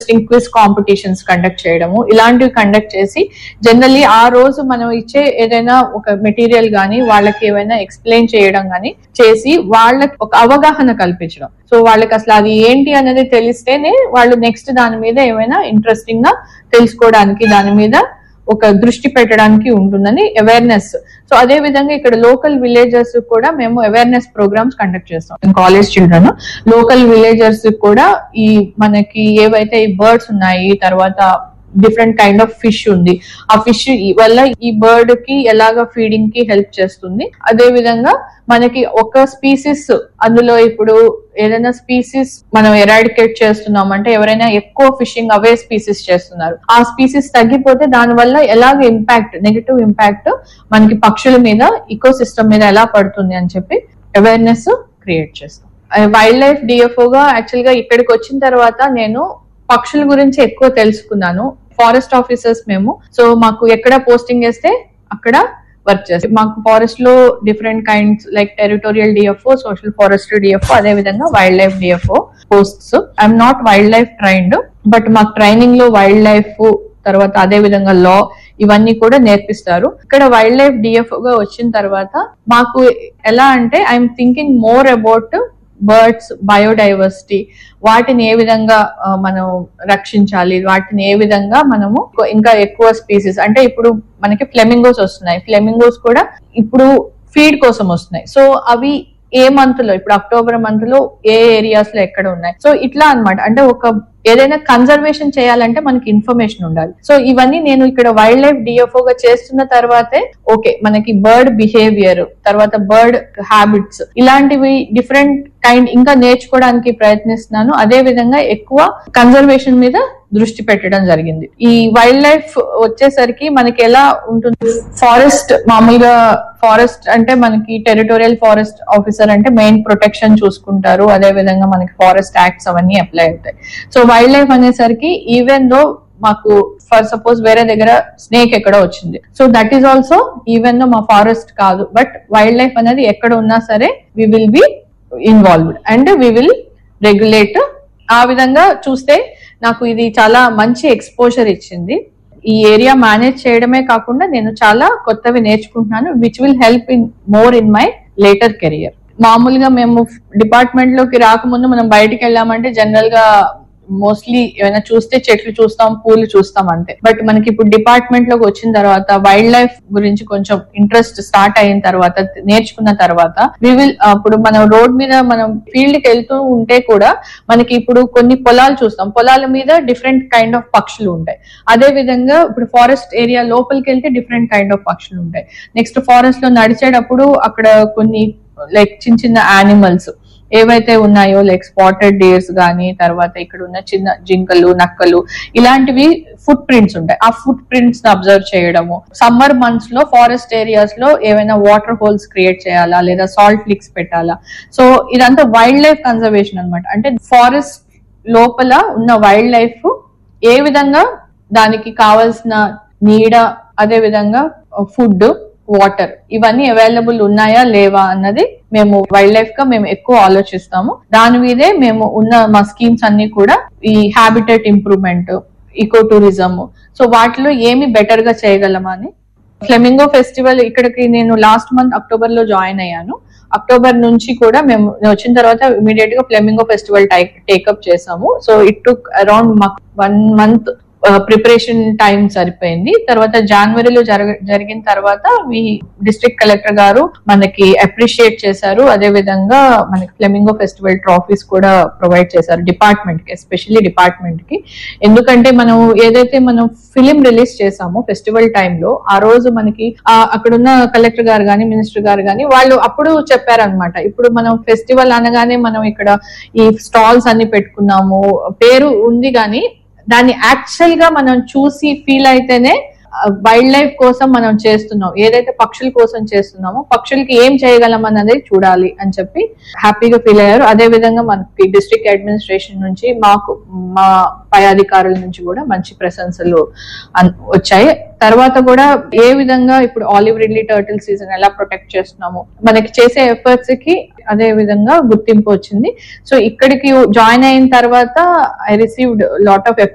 interesting quiz competitions conduct చేయడము ఇలాంటివి conduct చేసి జనరల్లీ ఆ రోజు మనం ఇచ్చే ఏదైనా ఒక మెటీరియల్ గానీ వాళ్ళకి ఏమైనా ఎక్స్ప్లెయిన్ చేయడం గానీ చేసి వాళ్ళకి ఒక అవగాహన కల్పించడం సో వాళ్ళకి అసలు అది ఏంటి అనేది తెలిస్తేనే వాళ్ళు నెక్స్ట్ దాని మీద ఏమైనా ఇంట్రెస్టింగ్ గా తెలుసుకోవడానికి దాని మీద ఒక దృష్టి పెట్టడానికి ఉంటుందని అవేర్నెస్ సో అదే విధంగా ఇక్కడ లోకల్ విలేజర్స్ కూడా మేము అవేర్నెస్ ప్రోగ్రామ్స్ కండక్ట్ చేస్తాం కాలేజ్ చిల్డ్రన్ లోకల్ విలేజర్స్ కూడా ఈ మనకి ఏవైతే ఈ బర్డ్స్ ఉన్నాయి తర్వాత డిఫరెంట్ కైండ్ ఆఫ్ ఫిష్ ఉంది ఆ ఫిష్ వల్ల ఈ బర్డ్ కి ఎలాగ ఫీడింగ్ కి హెల్ప్ చేస్తుంది అదే విధంగా మనకి ఒక స్పీసీస్ అందులో ఇప్పుడు ఏదైనా స్పీసీస్ మనం ఎరాడికేట్ చేస్తున్నాం అంటే ఎవరైనా ఎక్కువ ఫిషింగ్ అవే స్పీసీస్ చేస్తున్నారు ఆ స్పీసీస్ తగ్గిపోతే దాని వల్ల ఎలాగ ఇంపాక్ట్ నెగటివ్ ఇంపాక్ట్ మనకి పక్షుల మీద ఇకో సిస్టమ్ మీద ఎలా పడుతుంది అని చెప్పి అవేర్నెస్ క్రియేట్ చేస్తాం వైల్డ్ లైఫ్ డిఎఫ్ఓ గా యాక్చువల్ గా ఇక్కడికి వచ్చిన తర్వాత నేను పక్షుల గురించి ఎక్కువ తెలుసుకున్నాను ఫారెస్ట్ ఆఫీసర్స్ మేము సో మాకు ఎక్కడ పోస్టింగ్ వేస్తే అక్కడ వర్క్ చేస్తాం మాకు ఫారెస్ట్ లో different kinds like territorial DFO social forestry DFO అదే విధంగా wildlife DFO posts I'm not wildlife trained but మాకు ట్రైనింగ్ లో వైల్డ్ లైఫ్ తర్వాత అదే విధంగా లా ఇవన్నీ కూడా నేర్పిస్తారు ఇక్కడ వైల్డ్ లైఫ్ డిఎఫ్ఓ గా వచ్చిన తర్వాత మాకు ఎలా అంటే I'm thinking more about birds biodiversity వాటిని ఏ విధంగా ఆ, మనం రక్షించాలి వాటిని ఏ విధంగా మనము ఇంకా ఎక్కువ స్పీసీస్ అంటే ఇప్పుడు మనకి ఫ్లెమింగోస్ వస్తున్నాయి ఫ్లెమింగోస్ కూడా ఇప్పుడు ఫీడ్ కోసం వస్తున్నాయి సో అవి ఏ మంత్ లో ఇప్పుడు అక్టోబర్ మంత్ లో ఏ ఏరియాస్ లో ఎక్కడ ఉన్నాయి సో ఇట్లా అన్నమాట అంటే ఒక ఏదైనా కన్జర్వేషన్ చేయాలంటే మనకి ఇన్ఫర్మేషన్ ఉండాలి సో ఇవన్నీ నేను ఇక్కడ వైల్డ్ లైఫ్ డిఎఫ్ఓ గా చేస్తున్న తర్వాతే ఓకే మనకి బర్డ్ బిహేవియర్ తర్వాత బర్డ్ హ్యాబిట్స్ ఇలాంటివి డిఫరెంట్ కైండ్ ఇంకా నేర్చుకోవడానికి ప్రయత్నిస్తున్నాను అదే విధంగా ఎక్కువ కన్జర్వేషన్ మీద దృష్టి పెట్టడం జరిగింది ఈ వైల్డ్ లైఫ్ వచ్చేసరికి మనకి ఎలా ఉంటుంది ఫారెస్ట్ మామూలుగా ఫారెస్ట్ అంటే మనకి టెరిటోరియల్ ఫారెస్ట్ ఆఫీసర్ అంటే మెయిన్ ప్రొటెక్షన్ చూసుకుంటారు అదే విధంగా మనకి ఫారెస్ట్ యాక్ట్స్ అవన్నీ అప్లై అవుతాయి సో వైల్డ్ లైఫ్ అనేసరికి ఈవెన్ దో మాకు ఫర్ సపోజ్ వేరే దగ్గర స్నేక్ ఎక్కడ వచ్చింది so that is also even though మా ఫారెస్ట్ కాదు బట్ వైల్డ్ లైఫ్ అనేది ఎక్కడ ఉన్నా సరే we will be involved and we will regulate ఆ విధంగా చూస్తే నాకు ఇది చాలా మంచి ఎక్స్పోజర్ ఇచ్చింది ఈ ఏరియా మేనేజ్ చేయడమే కాకుండా నేను చాలా కొత్తవి నేర్చుకుంటున్నాను which will help in more in my later career మామూలుగా మేము డిపార్ట్మెంట్ లోకి రాకముందు మనం బయటికి వెళ్ళామంటే జనరల్ గా మోస్ట్లీ ఏమైనా చూస్తే చెట్లు చూస్తాం పూలు చూస్తాం అంతే బట్ మనకి ఇప్పుడు డిపార్ట్మెంట్ లోకి వచ్చిన తర్వాత వైల్డ్ లైఫ్ గురించి కొంచెం ఇంట్రెస్ట్ స్టార్ట్ అయిన తర్వాత నేర్చుకున్న తర్వాత వి విల్ అప్పుడు మనం రోడ్ మీద మనం ఫీల్డ్ కి వెళ్తూ ఉంటే కూడా మనకి ఇప్పుడు కొన్ని పొలాలు చూస్తాం పొలాల మీద డిఫరెంట్ కైండ్ ఆఫ్ పక్షులు ఉంటాయి అదే విధంగా ఇప్పుడు ఫారెస్ట్ ఏరియా లోపలికి వెళ్తే డిఫరెంట్ కైండ్ ఆఫ్ పక్షులు ఉంటాయి నెక్స్ట్ ఫారెస్ట్ లో నడిచేటప్పుడు అక్కడ కొన్ని లైక్ చిన్న చిన్న యానిమల్స్ ఏవైతే ఉన్నాయో లైక్ స్పాటెడ్ డేర్స్ గానీ తర్వాత ఇక్కడ ఉన్న చిన్న జింకలు నక్కలు ఇలాంటివి ఫుట్ ప్రింట్స్ ఉంటాయి ఆ ఫుట్ ప్రింట్స్ అబ్జర్వ్ చేయడము సమ్మర్ మంత్స్ లో ఫారెస్ట్ ఏరియాస్ లో ఏమైనా వాటర్ హోల్స్ క్రియేట్ చేయాలా లేదా సాల్ట్ లిక్స్ పెట్టాలా సో ఇదంతా వైల్డ్ లైఫ్ కన్జర్వేషన్ అన్నమాట అంటే ఫారెస్ట్ లోపల ఉన్న వైల్డ్ లైఫ్ ఏ విధంగా దానికి కావాల్సిన నీడ అదే విధంగా ఫుడ్ వాటర్ ఇవన్నీ అవైలబుల్ ఉన్నాయా లేవా అన్నది మేము వైల్డ్ లైఫ్ గా మేము ఎక్కువ ఆలోచిస్తాము దాని మీదే మేము ఉన్న మా స్కీమ్స్ అన్ని కూడా ఈ habitat improvement eco tourism so వాటిలో ఏమి బెటర్ గా చేయగలమా అని ఫ్లెమింగో ఫెస్టివల్ ఇక్కడికి నేను లాస్ట్ మంత్ అక్టోబర్ లో జాయిన్ అయ్యాను అక్టోబర్ నుంచి కూడా మేము నేను వచ్చిన తర్వాత ఇమీడియట్ గా ఫ్లెమింగో ఫెస్టివల్ టేకప్ చేసాము సో ఇట్ టుక్ అరౌండ్ మాకు వన్ మంత్ ప్రిపరేషన్ టైం సరిపోయింది తర్వాత జనవరిలో జరగ జరిగిన తర్వాత మీ డిస్ట్రిక్ట్ కలెక్టర్ గారు మనకి అప్రిషియేట్ చేశారు అదే విధంగా మనకి ఫ్లెమింగో ఫెస్టివల్ ట్రాఫీస్ కూడా ప్రొవైడ్ చేశారు డిపార్ట్మెంట్ కి ఎస్పెషల్లీ డిపార్ట్మెంట్ కి ఎందుకంటే మనం ఏదైతే మనం ఫిలిం రిలీజ్ చేసామో ఫెస్టివల్ టైంలో ఆ రోజు మనకి ఆ అక్కడున్న కలెక్టర్ గారు గాని మినిస్టర్ గారు గాని వాళ్ళు అప్పుడు చెప్పారనమాట ఇప్పుడు మనం ఫెస్టివల్ అనగానే మనం ఇక్కడ ఈ స్టాల్స్ అన్ని పెట్టుకున్నాము పేరు ఉంది కానీ దాన్ని యాక్చువల్ గా మనం చూసి ఫీల్ అయితేనే వైల్డ్ లైఫ్ కోసం మనం చేస్తున్నాం ఏదైతే పక్షుల కోసం చేస్తున్నామో పక్షులకి ఏం చేయగలం అన్నది చూడాలి అని చెప్పి హ్యాపీగా ఫీల్ అయ్యారు అదే విధంగా మనకి డిస్ట్రిక్ట్ అడ్మినిస్ట్రేషన్ నుంచి మాకు మా పై అధికారుల నుంచి కూడా మంచి ప్రశంసలు అన్- వచ్చాయి తర్వాత కూడా ఏ విధంగా ఇప్పుడు ఆలివ్ రిడ్లీ టర్టిల్ సీజన్ ఎలా ప్రొటెక్ట్ చేస్తున్నాము మనకి చేసే ఎఫర్ట్స్ కి అదే విధంగా గుర్తింపు వచ్చింది సో ఇక్కడికి జాయిన్ అయిన తర్వాత ఐ రిసీవ్డ్ లాట్ ఆఫ్